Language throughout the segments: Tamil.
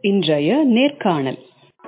இன்றைய நேர்காணல்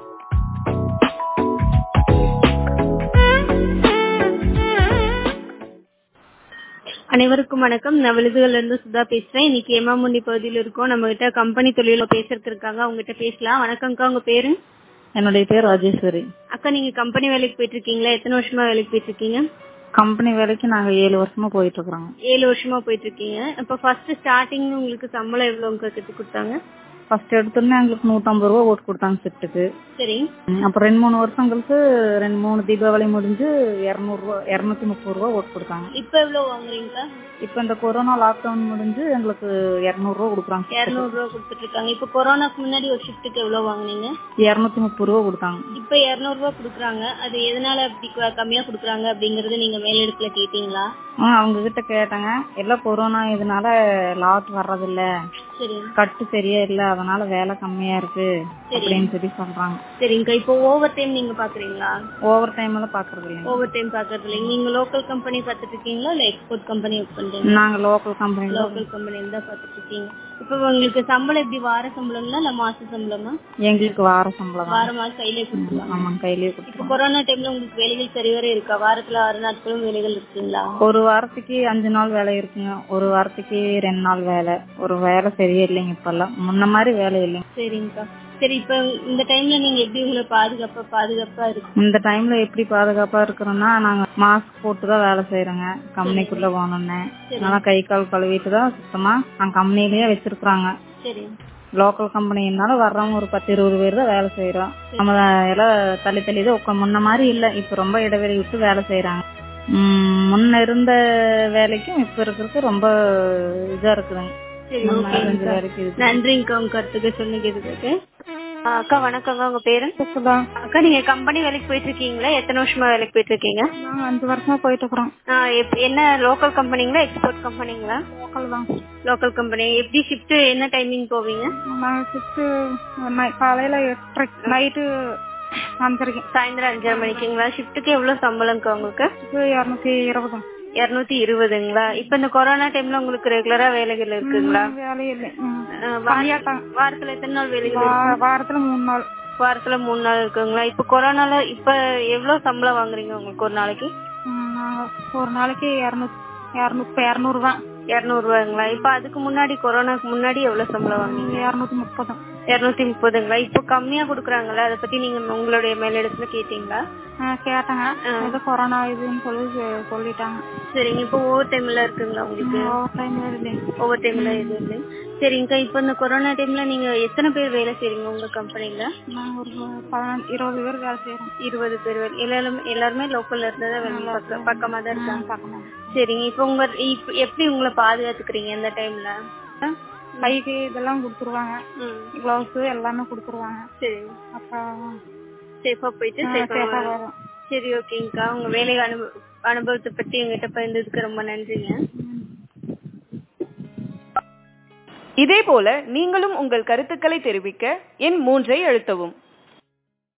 அனைவருக்கும் வணக்கம் நான் விழுதுகள்ல இருந்து சுதா பேசுறேன் இன்னைக்கு ஏமாமுண்டி பகுதியில் இருக்கோம் நம்ம கிட்ட கம்பெனி தொழில பேசுறதுக்கு இருக்காங்க அவங்க கிட்ட பேசலாம் வணக்கம்க்கா உங்க பேரு என்னுடைய பேர் ராஜேஸ்வரி அக்கா நீங்க கம்பெனி வேலைக்கு போயிட்டு இருக்கீங்களா எத்தனை வருஷமா வேலைக்கு போயிட்டு இருக்கீங்க கம்பெனி வேலைக்கு நாங்க ஏழு வருஷமா போயிட்டு இருக்கிறோம் ஏழு வருஷமா போயிட்டு இருக்கீங்க இப்ப ஃபர்ஸ்ட் ஸ்டார்டிங் உங்களுக்கு சம்பளம் எவ்வளவு கத்து கொடுத்தாங்க ஃபர்ஸ்ட் எடுத்தோடனே எங்களுக்கு நூற்றம்பது ரூபா ஓட்டு கொடுத்தாங்க செட்டுக்கு சரி அப்புறம் ரெண்டு மூணு வருஷம் கழிச்சு ரெண்டு மூணு தீபாவளி முடிஞ்சு இரநூறுவா இரநூத்தி முப்பது ரூபா ஓட்டு கொடுத்தாங்க இப்ப எவ்வளவு வாங்குறீங்கக்கா இப்போ இந்த கொரோனா லாக்டவுன் முடிஞ்சு எங்களுக்கு இரநூறுவா கொடுக்குறாங்க இருநூறு ரூபா கொடுத்துட்டு இருக்காங்க இப்ப கொரோனாக்கு முன்னாடி ஒரு ஷிஃப்ட்டுக்கு எவ்வளவு வாங்குனீங்க இரநூத்தி முப்பது ரூபா கொடுத்தாங்க இப்ப இருநூறு ரூபா கொடுக்குறாங்க அது எதனால அப்படி க- கம்மியா கொடுக்குறாங்க அப்படிங்கறது நீங்க மேலிடத்துல கேட்டீங்களா ஆ, அவங்க கிட்ட கேட்டாங்க எல்லாம் கொரோனா இதனால லாட் வர்றதில்ல சரி கட்டு சரியா இல்ல அதனால வேலை கம்மியா இருக்கு அப்படின்னு சொல்லி சொல்றாங்க சரிங்கக்கா இப்போ ஓவர் டைம் நீங்க பாக்குறீங்களா ஓவர் டைம் எல்லாம் பாக்குறது இல்லைங்க ஓவர் டைம் பாக்குறது இல்லைங்க நீங்க லோக்கல் கம்பெனி பாத்துட்டு இருக்கீங்களா இல்ல எக்ஸ்போர்ட் கம்பெனி ஒர்க் பண்றீங்க நாங்க லோக்கல் கம்பெனில லோக்கல் கம்பெனி தான் பாத்துட்டு இருக்கீங்க இப்போ உங்களுக்கு சம்பளம் எப்படி வார சம்பளங்களா இல்ல மாச சம்பளமா எங்களுக்கு வார சம்பளம் தான் வார மாசம் கையிலே கொடுத்துருவாங்க ஆமா கையிலேயே இப்போ கொடுத்துருவோம் கொரோனா டைம்ல உங்களுக்கு வேலைகள் சரிவர இருக்கா வாரத்துல ஆறு நாட்களும் வேலைகள் இருக்குங்களா ஒரு வாரத்துக்கு அஞ்சு நாள் வேலை இருக்குங்க ஒரு வாரத்துக்கு ரெண்டு நாள் வேலை ஒரு வேலை சரியே இல்லைங்க இப்பெல்லாம் முன்ன மாதிரி வேலை இல்லைங்க சரிங்கக்கா சரி இப்போ இந்த டைம்ல நீங்க எப்படி உங்களை பாதுகாப்பா பாதுகாப்பா இருக்கு இந்த டைம்ல எப்படி பாதுகாப்பா இருக்கிறோம்னா நாங்க மாஸ்க் போட்டு தான் வேலை செய்யறோங்க கம்பெனிக்குள்ள போனோன்னே நல்லா கை கால் கழுவிட்டு தான் சுத்தமா நாங்க கம்பெனிலேயே வச்சிருக்கிறாங்க சரி லோக்கல் கம்பெனினால வர்றவங்க ஒரு பத்து இருபது பேர் தான் வேலை செய்யறோம் நம்ம எல்லாம் தள்ளி தள்ளி தான் உட்கா முன்ன மாதிரி இல்ல இப்ப ரொம்ப இடைவெளி விட்டு வேலை செய்யறாங்க உம் முன்ன இருந்த வேலைக்கும் இப்ப இருக்கிறதுக்கு ரொம்ப இதா இருக்குதுங்க சரி முன்ன இருந்த ஓகேங்கக்கா வேலைக்கு இது நன்றிங்கக்கா உங்க கருத்துக்கு சொன்னதுக்கு அக்கா வணக்கங்க உங்க பேரு சுதா அக்கா நீங்க கம்பெனி வேலைக்கு போயிட்டு இருக்கீங்களா எத்தனை வருஷமா வேலைக்கு போயிட்டு இருக்கீங்க நாங்க அஞ்சு வருஷமா போயிட்டு இருக்கிறோம் ஆ, எப்- என்ன லோக்கல் கம்பெனிங்களா எக்ஸ்போர்ட் கம்பெனிங்களா லோக்கல் தான் லோக்கல் கம்பெனி எப்படி ஷிஃப்ட் என்ன டைமிங் போவீங்க நாங்க ஷிஃப்ட் காலையில எட்டரை நைட்டு அஞ்சரைக்கு சாயந்தரம் அஞ்சரை மணிக்குங்களா ஷிஃப்ட்டுக்கு எவ்வளவு சம்பளம்க்கா உங்களுக்கு இரநூத்தி இருபது இருநூத்தி இருபதுங்களா இப்ப இந்த கொரோனா டைம்ல உங்களுக்கு ரெகுலரா வேலைகள் இருக்குங்களா வேலையே இல்லை ஆ, வார- வாரத்துல எத்தனை நாள் வேலைகள் இருக்கு? வாரத்துல மூணு நாள் வாரத்துல மூணு நாள் இருக்குங்களா இப்ப கொரோனால இப்ப எவ்வளவு சம்பளம் வாங்குறீங்க உங்களுக்கு ஒரு நாளைக்கு நாங்க ஒரு நாளைக்கு இரநூத்தி இரநூத்தி இரநூறு தான் இருநூறு ரூபாய்ங்களா இப்ப அதுக்கு முன்னாடி கொரோனாக்கு முன்னாடி எவ்வளவு சம்பளம் வாங்குனீங்க இரநூத்தி முப்பது இருநூத்தி முப்பதுங்களா இப்போ கம்மியா குடுக்குறாங்களா அத பத்தி நீங்க உங்களுடைய மேலிடத்துல கேட்டீங்களா கேட்டாங்க ஏதோ கொரோனா இதுன்னு சொல்லி சொ- சொல்லிட்டாங்க சரிங்க இப்போ ஓவர் டைம்ல இருக்குங்களா உங்களுக்கு ஓவர் டைம் இல்லை ஓவர் டைம்ல எதுவும் இல்லை சரிங்கக்கா இப்போ இந்த கொரோனா டைம்ல நீங்க எத்தனை பேர் வேலை செய்றீங்க உங்க கம்பெனில நாங்க ஒரு பதினஞ்சு இருபது பேர் வேலை செய்யறோம் இருபது பேர் வேலை- எல்லாரும் எல்லாருமே லோக்கல்ல இருந்ததா வேலை பக்கம் பக்கமா தான் இருக்காங்க பார்க்கணும் சரிங்க இப்போ உங்க இப்ப எப்படி உங்களை பாதுகாத்துக்கிறீங்க இந்த டைம்ல கைக்கு இதெல்லாம் கொடுத்துருவாங்க ம் கிளவுஸ் எல்லாமே கொடுத்துருவாங்க சரி அப்புறம் சேஃபா போயிட்டு ஆ, சேஃபா safe ஆ வரும் சரி ஓகேங்கக்கா உங்க வேலை அனுபவ அனுபவத்தை பத்தி எங்கிட்ட பகிர்ந்ததுக்கு ரொம்ப நன்றிங்க இதேபோல நீங்களும் உங்கள் கருத்துக்களை தெரிவிக்க எண் மூன்றை அழுத்தவும்